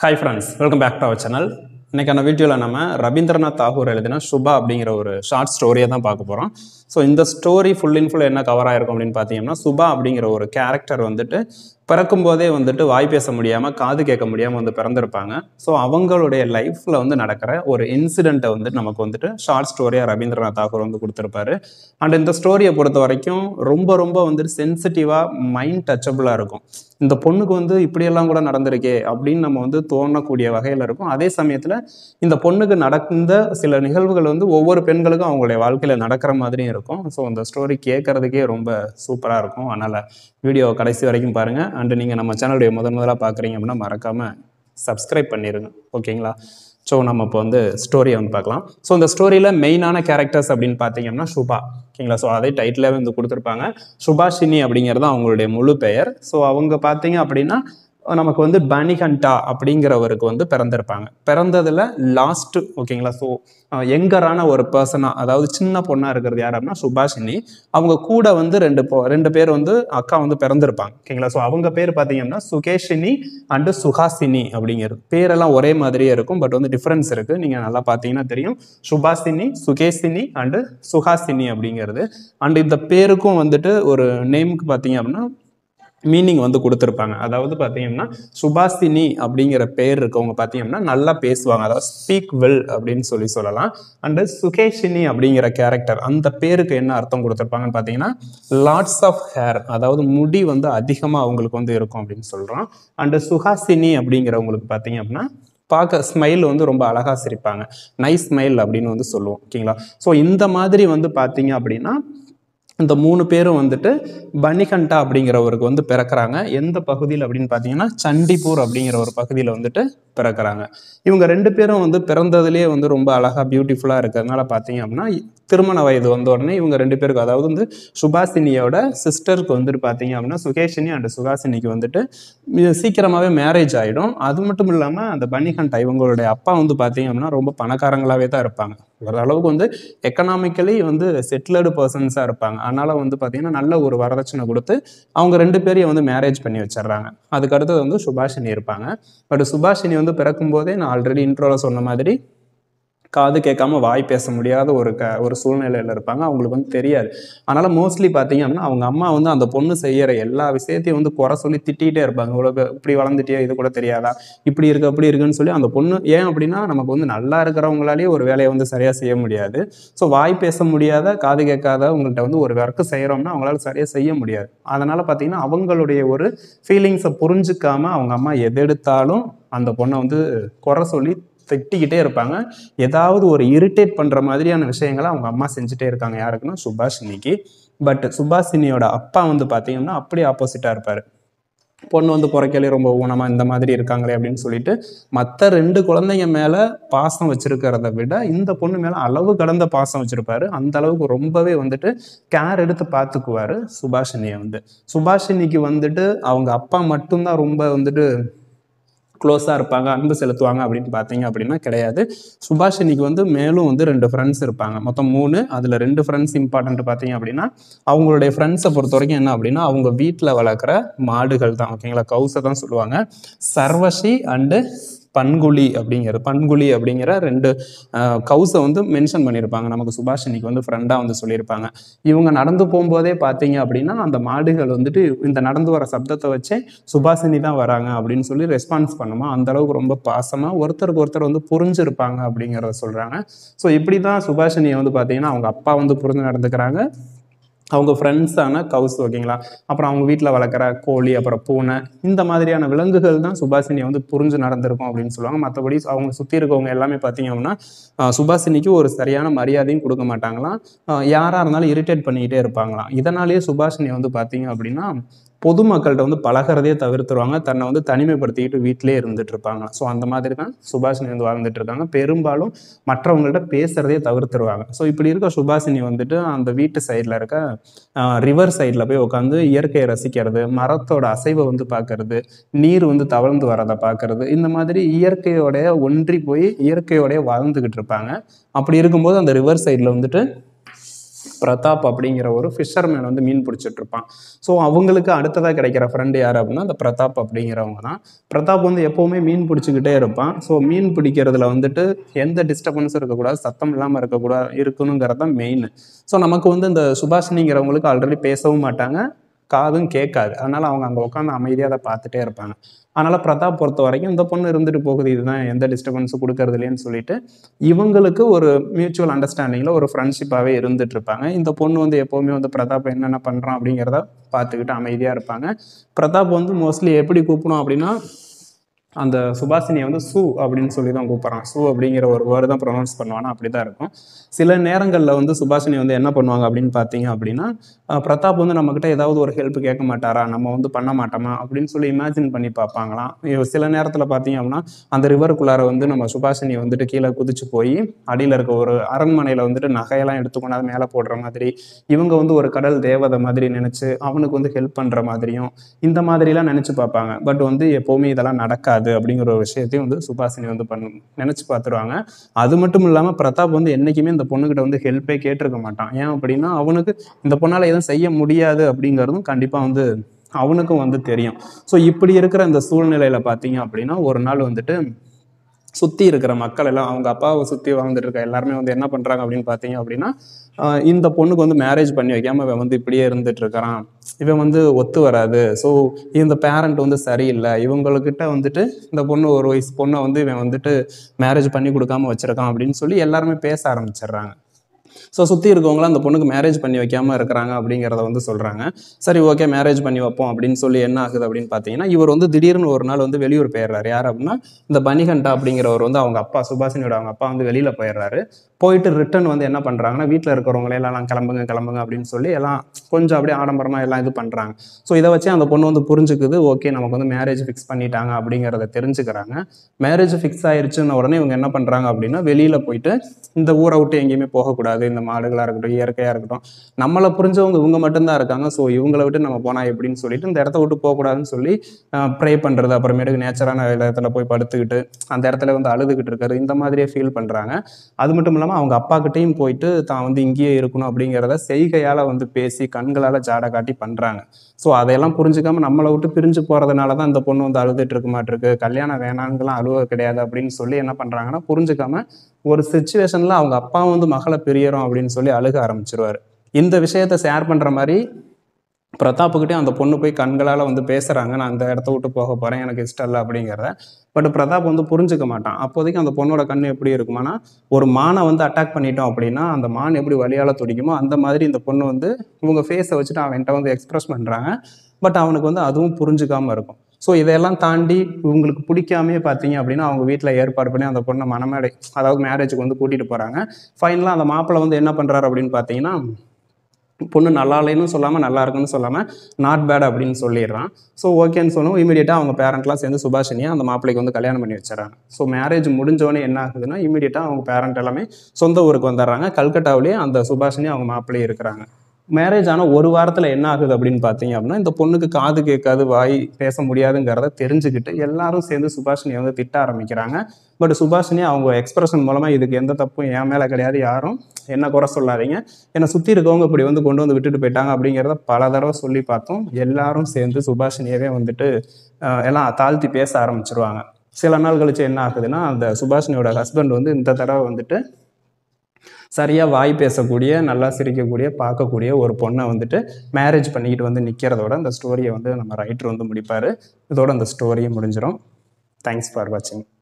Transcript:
hi friends welcome back to our channel இன்னைக்கான வீடியோவில் நம்ம ரவீந்திரநாத் தாகூர் எழுதின சுபா அப்படிங்கிற ஒரு ஷார்ட் ஸ்டோரியை தான் பார்க்க போகிறோம் ஸோ இந்த ஸ்டோரி ஃபுல் இன் ஃபுல் என்ன கவர் ஆயிருக்கும் அப்படின்னு பார்த்தீங்கன்னா சுபா அப்படிங்கிற ஒரு கேரக்டர் வந்துட்டு பிறக்கும் போதே வந்துட்டு வாய் பேச முடியாமல் காது கேட்க முடியாமல் வந்து பிறந்திருப்பாங்க ஸோ அவங்களுடைய லைஃப்பில் வந்து நடக்கிற ஒரு இன்சிடெண்ட்டை வந்து நமக்கு வந்துட்டு ஷார்ட் ஸ்டோரியாக ரவீந்திரநாத் தாகூர் வந்து கொடுத்துருப்பாரு அண்ட் இந்த ஸ்டோரியை பொறுத்த வரைக்கும் ரொம்ப ரொம்ப வந்துட்டு சென்சிட்டிவாக மைண்ட் டச்சபிளாக இருக்கும் இந்த பொண்ணுக்கு வந்து இப்படியெல்லாம் கூட நடந்திருக்கே அப்படின்னு நம்ம வந்து தோணக்கூடிய வகையில் இருக்கும் அதே சமயத்தில் இந்த பொண்ணுக்கு நடந்த சில நிகழ்வுகள் வந்து ஒவ்வொரு பெண்களுக்கும் அவங்களுடைய வாழ்க்கையில் நடக்கிற மாதிரியும் இருக்கும் ஸோ அந்த ஸ்டோரி கேட்குறதுக்கே ரொம்ப சூப்பராக இருக்கும் அதனால் வீடியோ கடைசி வரைக்கும் பாருங்கள் அண்டு நீங்கள் நம்ம சேனலுடைய முதன் முதலாக பார்க்குறீங்க அப்படின்னா மறக்காமல் சப்ஸ்கிரைப் பண்ணிடுங்க ஓகேங்களா ஸோ நம்ம இப்போ வந்து ஸ்டோரியை வந்து பார்க்கலாம் ஸோ இந்த ஸ்டோரியில் மெயினான கேரக்டர்ஸ் அப்படின்னு பார்த்தீங்கன்னா சுபா ஓகேங்களா ஸோ அதே டைட்டிலே வந்து கொடுத்துருப்பாங்க சுபாஷினி அப்படிங்கிறது அவங்களுடைய முழு பெயர் ஸோ அவங்க பார்த்தீங்க அப்படின்னா நமக்கு வந்து பனிகண்டா அப்படிங்கிறவருக்கு வந்து பிறந்திருப்பாங்க பிறந்ததில் லாஸ்ட் ஓகேங்களா ஸோ யங்கரான ஒரு பர்சனாக அதாவது சின்ன பொண்ணாக இருக்கிறது யார் அப்படின்னா சுபாஷினி அவங்க கூட வந்து ரெண்டு பொ- ரெண்டு பேர் வந்து அக்கா வந்து பிறந்திருப்பாங்க ஓகேங்களா ஸோ அவங்க பேர் பார்த்தீங்கன்னா சுகேஷினி அண்டு சுஹாசினி அப்படிங்கிறது பேரெல்லாம் ஒரே மாதிரியே இருக்கும் பட் வந்து டிஃப்ரென்ஸ் இருக்குது நீங்கள் நல்லா பார்த்தீங்கன்னா தெரியும் சுபாசினி சுகேசினி அண்டு சுஹாசினி அப்படிங்கிறது அண்ட் இந்த பேருக்கும் வந்துட்டு ஒரு நேமுக்கு பார்த்தீங்க அப்படின்னா மீனிங் வந்து கொடுத்துருப்பாங்க அதாவது பார்த்தீங்கன்னா சுபாசினி அப்படிங்கிற பேர் இருக்கவங்க பார்த்தீங்கன்னா நல்லா பேசுவாங்க அதாவது ஸ்பீக் வெல் அப்படின்னு சொல்லி சொல்லலாம் அண்டு சுகேஷினி அப்படிங்கிற கேரக்டர் அந்த பேருக்கு என்ன அர்த்தம் கொடுத்துருப்பாங்கன்னு பார்த்தீங்கன்னா லாட்ஸ் ஆஃப் ஹேர் அதாவது முடி வந்து அதிகமாக அவங்களுக்கு வந்து இருக்கும் அப்படின்னு சொல்கிறோம் அண்டு சுஹாசினி அப்படிங்கிறவங்களுக்கு பார்த்தீங்க அப்படின்னா பார்க்க ஸ்மைல் வந்து ரொம்ப அழகாக சிரிப்பாங்க நைஸ் ஸ்மைல் அப்படின்னு வந்து சொல்லுவோம் ஓகேங்களா ஸோ இந்த மாதிரி வந்து பார்த்தீங்க அப்படின்னா இந்த மூணு பேரும் வந்துட்டு பனிகண்டா அப்படிங்கிறவருக்கு வந்து பிறக்கிறாங்க எந்த பகுதியில் அப்படின்னு பார்த்தீங்கன்னா சண்டிப்பூர் அப்படிங்கிற ஒரு பகுதியில் வந்துட்டு பிறக்கிறாங்க இவங்க ரெண்டு பேரும் வந்து பிறந்ததுலேயே வந்து ரொம்ப அழகாக பியூட்டிஃபுல்லாக இருக்கிறதுனால பார்த்தீங்க அப்படின்னா திருமண வயது வந்த உடனே இவங்க ரெண்டு பேருக்கு அதாவது வந்து சுபாசினியோட சிஸ்டருக்கு வந்துட்டு பார்த்தீங்க அப்படின்னா சுகேஷினி அண்ட் சுகாசினிக்கு வந்துட்டு இது சீக்கிரமாகவே மேரேஜ் ஆகிடும் அது மட்டும் இல்லாமல் அந்த பனிகண்டா இவங்களுடைய அப்பா வந்து பார்த்தீங்க அப்படின்னா ரொம்ப பணக்காரங்களாகவே தான் இருப்பாங்க ஓரளவுக்கு வந்து எக்கனாமிக்கலி வந்து செட்டில்டு பர்சன்ஸாக இருப்பாங்க அதனால் வந்து பார்த்தீங்கன்னா நல்ல ஒரு வரதட்சணை கொடுத்து அவங்க ரெண்டு பேரையும் வந்து மேரேஜ் பண்ணி வச்சிடுறாங்க அதுக்கு அடுத்தது வந்து சுபாஷினி இருப்பாங்க பட் சுபாஷினி வந்து பிறக்கும்போதே நான் ஆல்ரெடி இன்ட்ரோவில் சொன்ன மாதிரி காது கேட்காம வாய் பேச முடியாத ஒரு க ஒரு சூழ்நிலையில் இருப்பாங்க அவங்களுக்கு வந்து தெரியாது அதனால் மோஸ்ட்லி பார்த்தீங்க அப்படின்னா அவங்க அம்மா வந்து அந்த பொண்ணு செய்கிற எல்லா விஷயத்தையும் வந்து குறை சொல்லி திட்டிகிட்டே இருப்பாங்க இவ்வளோ பே- இப்படி வளர்ந்துட்டியா இது கூட தெரியாதா இப்படி இருக்கு அப்படி இருக்குன்னு சொல்லி அந்த பொண்ணு ஏன் அப்படின்னா நமக்கு வந்து நல்லா இருக்கிறவங்களாலேயே ஒரு வேலையை வந்து சரியாக செய்ய முடியாது ஸோ வாய் பேச முடியாத காது கேட்காத உங்கள்கிட்ட வந்து ஒரு ஒர்க்கு செய்கிறோம்னா அவங்களால சரியாக செய்ய முடியாது அதனால் பார்த்தீங்கன்னா அவங்களுடைய ஒரு ஃபீலிங்ஸை புரிஞ்சுக்காம அவங்க அம்மா எது எடுத்தாலும் அந்த பொண்ணை வந்து குறை சொல்லி திட்டிக்கிட்டே இருப்பாங்க ஏதாவது ஒரு இரிட்டேட் பண்ணுற மாதிரியான விஷயங்களை அவங்க அம்மா செஞ்சுட்டே இருக்காங்க யாருக்குன்னா சுபாஷினிக்கு பட் சுபாஷினியோட அப்பா வந்து பார்த்தீங்கன்னா அப்படியே ஆப்போசிட்டாக இருப்பார் பொண்ணு வந்து பிறக்கையிலே ரொம்ப ஊனமா இந்த மாதிரி இருக்காங்களே அப்படின்னு சொல்லிட்டு மற்ற ரெண்டு குழந்தைங்க மேலே பாசம் வச்சிருக்கிறத விட இந்த பொண்ணு மேலே அளவு கடந்த பாசம் வச்சிருப்பாரு அந்த அளவுக்கு ரொம்பவே வந்துட்டு கேர் எடுத்து பார்த்துக்குவாரு சுபாஷினியை வந்து சுபாஷினிக்கு வந்துட்டு அவங்க அப்பா மட்டும்தான் ரொம்ப வந்துட்டு க்ளோஸாக இருப்பாங்க அன்பு செலுத்துவாங்க அப்படின்னு பார்த்தீங்க அப்படின்னா கிடையாது சுபாஷினிக்கு வந்து மேலும் வந்து ரெண்டு ஃப்ரெண்ட்ஸ் இருப்பாங்க மொத்தம் மூணு அதில் ரெண்டு ஃப்ரெண்ட்ஸ் இம்பார்ட்டன்ட் பார்த்தீங்க அப்படின்னா அவங்களுடைய ஃப்ரெண்ட்ஸை பொறுத்த வரைக்கும் என்ன அப்படின்னா அவங்க வீட்டில் வளர்க்குற மாடுகள் தான் ஓகேங்களா கவுஸை தான் சொல்லுவாங்க சர்வஷி அண்டு பன்குழி அப்படிங்கிறது பன்குழி அப்படிங்கிற ரெண்டு கவுஸை வந்து மென்ஷன் பண்ணியிருப்பாங்க நமக்கு சுபாஷினிக்கு வந்து ஃப்ரெண்டாக வந்து சொல்லியிருப்பாங்க இவங்க நடந்து போகும்போதே பார்த்தீங்க அப்படின்னா அந்த மாடுகள் வந்துட்டு இந்த நடந்து வர சப்தத்தை வச்சே சுபாஷினி தான் வராங்க அப்படின்னு சொல்லி ரெஸ்பான்ஸ் பண்ணுமா அந்த அளவுக்கு ரொம்ப பாசமாக ஒருத்தருக்கு ஒருத்தர் வந்து புரிஞ்சிருப்பாங்க அப்படிங்கிறத சொல்கிறாங்க ஸோ இப்படி தான் சுபாஷினியை வந்து பார்த்தீங்கன்னா அவங்க அப்பா வந்து புரிஞ்சு நடந்துக்கிறாங்க அவங்க ஃப்ரெண்ட்ஸான கவுஸ் ஓகேங்களா அப்புறம் அவங்க வீட்டில் வளர்க்குற கோழி அப்புறம் பூனை இந்த மாதிரியான விலங்குகள் தான் சுபாஷினியை வந்து புரிஞ்சு நடந்திருக்கும் அப்படின்னு சொல்லுவாங்க மற்றபடி அவங்க சுற்றி இருக்கவங்க எல்லாமே பார்த்தீங்க அப்படின்னா ஆஹ் சுபாஷினிக்கு ஒரு சரியான மரியாதையும் கொடுக்க மாட்டாங்களாம் ஆஹ் யாரா இருந்தாலும் இரிட்டேட் பண்ணிக்கிட்டே இருப்பாங்களாம் இதனாலேயே சுபாஷினி வந்து பார்த்தீங்க அப்படின்னா பொதுமக்கள்கிட்ட வந்து பழகிறதே தவிர்த்துருவாங்க தன்னை வந்து தனிமைப்படுத்திக்கிட்டு வீட்டிலே இருந்துட்டு இருப்பாங்க ஸோ அந்த மாதிரி தான் சுபாஷினி வந்து வாழ்ந்துட்டு இருக்காங்க பெரும்பாலும் மற்றவங்கள்ட்ட பேசுறதே தவிர்த்துருவாங்க ஸோ இப்படி இருக்க சுபாஷினி வந்துட்டு அந்த வீட்டு சைடில் இருக்க ரிவர் சைடில் போய் உட்காந்து இயற்கையை ரசிக்கிறது மரத்தோட அசைவை வந்து பார்க்கறது நீர் வந்து தவழ்ந்து வரதை பார்க்கறது இந்த மாதிரி இயற்கையோட ஒன்றி போய் இயற்கையோடய வாழ்ந்துக்கிட்டு இருப்பாங்க அப்படி இருக்கும்போது அந்த ரிவர் சைடில் வந்துட்டு பிரதாப் அப்படிங்கிற ஒரு ஃபிஷர்மேன் வந்து மீன் பிடிச்சிட்டு இருப்பான் ஸோ அவங்களுக்கு அடுத்ததாக கிடைக்கிற ஃப்ரெண்டு யார் அப்படின்னா அந்த பிரதாப் அப்படிங்கிறவங்க தான் பிரதாப் வந்து எப்போவுமே மீன் பிடிச்சிக்கிட்டே இருப்பான் ஸோ மீன் பிடிக்கிறதுல வந்துட்டு எந்த டிஸ்டர்பன்ஸும் இருக்கக்கூடாது சத்தம் இல்லாமல் இருக்கக்கூடாது இருக்கணுங்கிறது தான் மெயின் ஸோ நமக்கு வந்து இந்த சுபாஷினிங்கிறவங்களுக்கு ஆல்ரெடி பேசவும் மாட்டாங்க காதும் கேட்காது அதனால் அவங்க அங்கே உட்காந்து அமைதியாக அதை பார்த்துட்டே இருப்பாங்க அதனால் பிரதாப் பொறுத்த வரைக்கும் இந்த பொண்ணு இருந்துட்டு போகுது இதுதான் எந்த டிஸ்டர்பன்ஸும் கொடுக்கறது இல்லைன்னு சொல்லிட்டு இவங்களுக்கு ஒரு மியூச்சுவல் அண்டர்ஸ்டாண்டிங்கில் ஒரு ஃப்ரெண்ட்ஷிப்பாகவே இருந்துட்டு இருப்பாங்க இந்த பொண்ணு வந்து எப்போவுமே வந்து பிரதாப் என்னென்ன பண்ணுறான் அப்படிங்கிறத பார்த்துக்கிட்டு அமைதியாக இருப்பாங்க பிரதாப் வந்து மோஸ்ட்லி எப்படி கூப்பிடும் அப்படின்னா அந்த சுபாஷினியை வந்து சு அப்படின்னு சொல்லி தான் கூப்பிட்றான் சு அப்படிங்கிற ஒரு வேர்டு தான் ப்ரொனவுன்ஸ் பண்ணுவானா அப்படி தான் இருக்கும் சில நேரங்களில் வந்து சுபாஷினி வந்து என்ன பண்ணுவாங்க அப்படின்னு பார்த்தீங்க அப்படின்னா அஹ், பிரதாப் வந்து நம்மக்கிட்ட ஏதாவது ஒரு ஹெல்ப் கேட்க மாட்டாரா நம்ம வந்து பண்ண மாட்டோமா அப்படின்னு சொல்லி இமேஜின் பண்ணி பார்ப்பாங்களாம் இவ சில நேரத்தில் பார்த்தீங்க அப்படின்னா அந்த ரிவருக்குள்ளார வந்து நம்ம சுபாஷினி வந்துட்டு கீழே குதிச்சு போய் அடியில் இருக்க ஒரு அரண்மனையில் வந்துட்டு நகையெல்லாம் எடுத்துக்கொண்டாது மேலே போடுற மாதிரி இவங்க வந்து ஒரு கடல் தேவதை மாதிரி நினச்சி அவனுக்கு வந்து ஹெல்ப் பண்ணுற மாதிரியும் இந்த மாதிரிலாம் நினச்சி பார்ப்பாங்க பட் வந்து எப்போவுமே இதெல்லாம் நடக்காது அப்படிங்கிற ஒரு விஷயத்தையும் வந்து சுபாஷினி வந்து பண்ணு நினச்சி பார்த்துருவாங்க அது மட்டும் இல்லாமல் பிரதாப் வந்து என்றைக்குமே இந்த பொண்ணுகிட்ட வந்து ஹெல்ப்பே கேட்டிருக்க மாட்டான் ஏன் அப்படின்னா அவனுக்கு இந்த பொண்ணால் எதுவும் செய்ய முடியாது அப்படிங்கிறதும் கண்டிப்பாக வந்து அவனுக்கும் வந்து தெரியும் ஸோ இப்படி இருக்கிற இந்த சூழ்நிலையில் பார்த்தீங்க அப்படின்னா ஒரு நாள் வந்துட்டு சுற்றி இருக்கிற மக்கள் எல்லாம் அவங்க அப்பாவை சுற்றி வாழ்ந்துட்டு இருக்க எல்லாருமே வந்து என்ன பண்ணுறாங்க அப்படின்னு பார்த்தீங்க அப்படின்னா ஆஹ் இந்த பொண்ணுக்கு வந்து மேரேஜ் பண்ணி வைக்காம இவன் வந்து இப்படியே இருந்துட்டு இருக்கிறான் இவன் வந்து ஒத்து வராது ஸோ இந்த பேரண்ட் வந்து சரியில்லை இவங்களுக்கிட்ட வந்துட்டு இந்த பொண்ணு ஒரு வயசு பொண்ணை வந்து இவன் வந்துட்டு மேரேஜ் பண்ணி கொடுக்காம வச்சிருக்கான் அப்படின்னு சொல்லி எல்லாருமே பேச ஆரம்பிச்சிடுறாங்க ஸோ சுற்றி இருக்கவங்களாம் அந்த பொண்ணுக்கு மேரேஜ் பண்ணி வைக்காம இருக்கிறாங்க அப்படிங்கிறத வந்து சொல்கிறாங்க சரி ஓகே மேரேஜ் பண்ணி வைப்போம் அப்படின்னு சொல்லி என்ன ஆகுது அப்படின்னு பார்த்தீங்கன்னா இவர் வந்து திடீர்னு ஒரு நாள் வந்து வெளியூர் போயிடுறாரு யார் அப்படின்னா இந்த பனிகண்டா அப்படிங்கிறவர் வந்து அவங்க அப்பா சுபாஷினியோட அவங்க அப்பா வந்து வெளியில் போயிடுறாரு போயிட்டு ரிட்டர்ன் வந்து என்ன பண்ணுறாங்கன்னா வீட்டில் இருக்கிறவங்களே எல்லாம் கிளம்புங்க கிளம்புங்க அப்படின்னு சொல்லி எல்லாம் கொஞ்சம் அப்படியே ஆடம்பரமாக எல்லாம் இது பண்ணுறாங்க ஸோ இதை வச்சு அந்த பொண்ணு வந்து புரிஞ்சுக்குது ஓகே நமக்கு வந்து மேரேஜ் ஃபிக்ஸ் பண்ணிட்டாங்க அப்படிங்கிறத தெரிஞ்சுக்கிறாங்க மேரேஜ் ஃபிக்ஸ் ஆயிருச்சுன்ன உடனே இவங்க என்ன பண்ணுறாங்க அப்படின்னா வெளியில் போயிட்டு இந்த ஊரை விட்டு எங்கேயுமே போகக்கூடாது இந்த மாடுகளாக இருக்கட்டும் இயற்கையாக இருக்கட்டும் நம்மளை புரிஞ்சவங்க இவங்க மட்டும்தான் இருக்காங்க ஸோ இவங்களை விட்டு நம்ம போனால் எப்படின்னு சொல்லிட்டு இந்த இடத்த விட்டு போகக்கூடாதுன்னு சொல்லி ப்ரே பண்ணுறது அப்புறமேட்டுக்கு நேச்சரான இடத்துல போய் படுத்துக்கிட்டு அந்த இடத்துல வந்து அழுதுகிட்டு இருக்காரு இந்த மாதிரியே ஃபீல் பண்ணுறாங்க அது மட்டும் இல்லாமல் அவங்க அப்பாக்கிட்டையும் போயிட்டு தான் வந்து இங்கேயே இருக்கணும் அப்படிங்கிறத செய்கையால் வந்து பேசி கண்களால் ஜாடை காட்டி பண்ணுறாங்க ஸோ அதையெல்லாம் புரிஞ்சுக்காம நம்மளை விட்டு பிரிஞ்சு போகிறதுனால தான் இந்த பொண்ணு வந்து அழுதுட்டு இருக்க மாட்டிருக்கு கல்யாணம் வேணாங்கலாம் அழுவ கிடையாது அப்படின்னு சொல்லி என்ன பண்ணுறாங்கன்னா புரிஞ்சுக்காம ஒரு சுச்சுவேஷனில் அவங்க அப்பா வந்து மகளை பிரியறோம் அப்படின்னு சொல்லி அழுக ஆரம்பிச்சிருவாரு இந்த விஷயத்த ஷேர் பண்ணுற மாதிரி பிரதாப்புக்கிட்டே அந்த பொண்ணு போய் கண்களால் வந்து பேசுகிறாங்க நான் அந்த இடத்த விட்டு போக போகிறேன் எனக்கு இஷ்டம் இல்லை அப்படிங்கிறத பட் பிரதாப் வந்து புரிஞ்சுக்க மாட்டான் அப்போதைக்கு அந்த பொண்ணோட கண் எப்படி இருக்குமானா ஒரு மானை வந்து அட்டாக் பண்ணிட்டோம் அப்படின்னா அந்த மான் எப்படி வழியால் துடிக்குமோ அந்த மாதிரி இந்த பொண்ணு வந்து இவங்க ஃபேஸை வச்சுட்டு அவன்கிட்ட வந்து எக்ஸ்பிரஸ் பண்ணுறாங்க பட் அவனுக்கு வந்து அதுவும் புரிஞ்சுக்காம இருக்கும் ஸோ இதையெல்லாம் தாண்டி இவங்களுக்கு பிடிக்காமே பார்த்தீங்க அப்படின்னா அவங்க வீட்டில் ஏற்பாடு பண்ணி அந்த பொண்ணை மனமேடை அதாவது மேரேஜுக்கு வந்து கூட்டிகிட்டு போகிறாங்க ஃபைனலாக அந்த மாப்பிள்ளை வந்து என்ன பண்ணுறாரு அப்படின்னு பார்த்தீங்கன்னா பொண்ணு நல்லா இல்லைன்னு சொல்லாமல் நல்லா இருக்குன்னு சொல்லாமல் நாட் பேட் அப்படின்னு சொல்லிடுறான் ஸோ ஓகேன்னு சொல்லவும் இமீடியட்டாக அவங்க பேரண்ட்லாம் சேர்ந்து சுபாஷினியை அந்த மாப்பிள்ளைக்கு வந்து கல்யாணம் பண்ணி வச்சிடறாங்க ஸோ மேரேஜ் முடிஞ்சோடனே என்ன ஆகுதுன்னா இமீடியட்டாக அவங்க பேரண்ட் எல்லாமே சொந்த ஊருக்கு வந்துடுறாங்க கல்கட்டாவிலேயே அந்த சுபாஷினி அவங்க மாப்பிள்ளையே இருக்கிறாங்க மேரேஜ் ஆனால் ஒரு வாரத்தில் என்ன ஆகுது அப்படின்னு பார்த்தீங்க அப்படின்னா இந்த பொண்ணுக்கு காது கேட்காது வாய் பேச முடியாதுங்கிறத தெரிஞ்சுக்கிட்டு எல்லாரும் சேர்ந்து சுபாஷினியை வந்து திட்ட ஆரம்பிக்கிறாங்க பட் சுபாஷினி அவங்க எக்ஸ்பிரஷன் மூலமாக இதுக்கு எந்த தப்பும் என் மேலே கிடையாது யாரும் என்ன குறை சொல்லாதீங்க என்னை சுற்றி இருக்கவங்க இப்படி வந்து கொண்டு வந்து விட்டுட்டு போயிட்டாங்க அப்படிங்கிறத பல தடவை சொல்லி பார்த்தோம் எல்லாரும் சேர்ந்து சுபாஷினியவே வந்துட்டு அஹ், எல்லாம் தாழ்த்தி பேச ஆரம்பிச்சிருவாங்க சில நாள் கழிச்சு என்ன ஆகுதுன்னா அந்த சுபாஷினியோட ஹஸ்பண்ட் வந்து இந்த தடவை வந்துட்டு சரியாக வாய் பேசக்கூடிய நல்லா சிரிக்கக்கூடிய பார்க்கக்கூடிய ஒரு பொண்ணை வந்துட்டு மேரேஜ் பண்ணிக்கிட்டு வந்து நிற்கிறதோட அந்த ஸ்டோரியை வந்து நம்ம ரைட்டர் வந்து முடிப்பார் இதோட அந்த ஸ்டோரியை முடிஞ்சிடும் தேங்க்ஸ் ஃபார் வாட்சிங்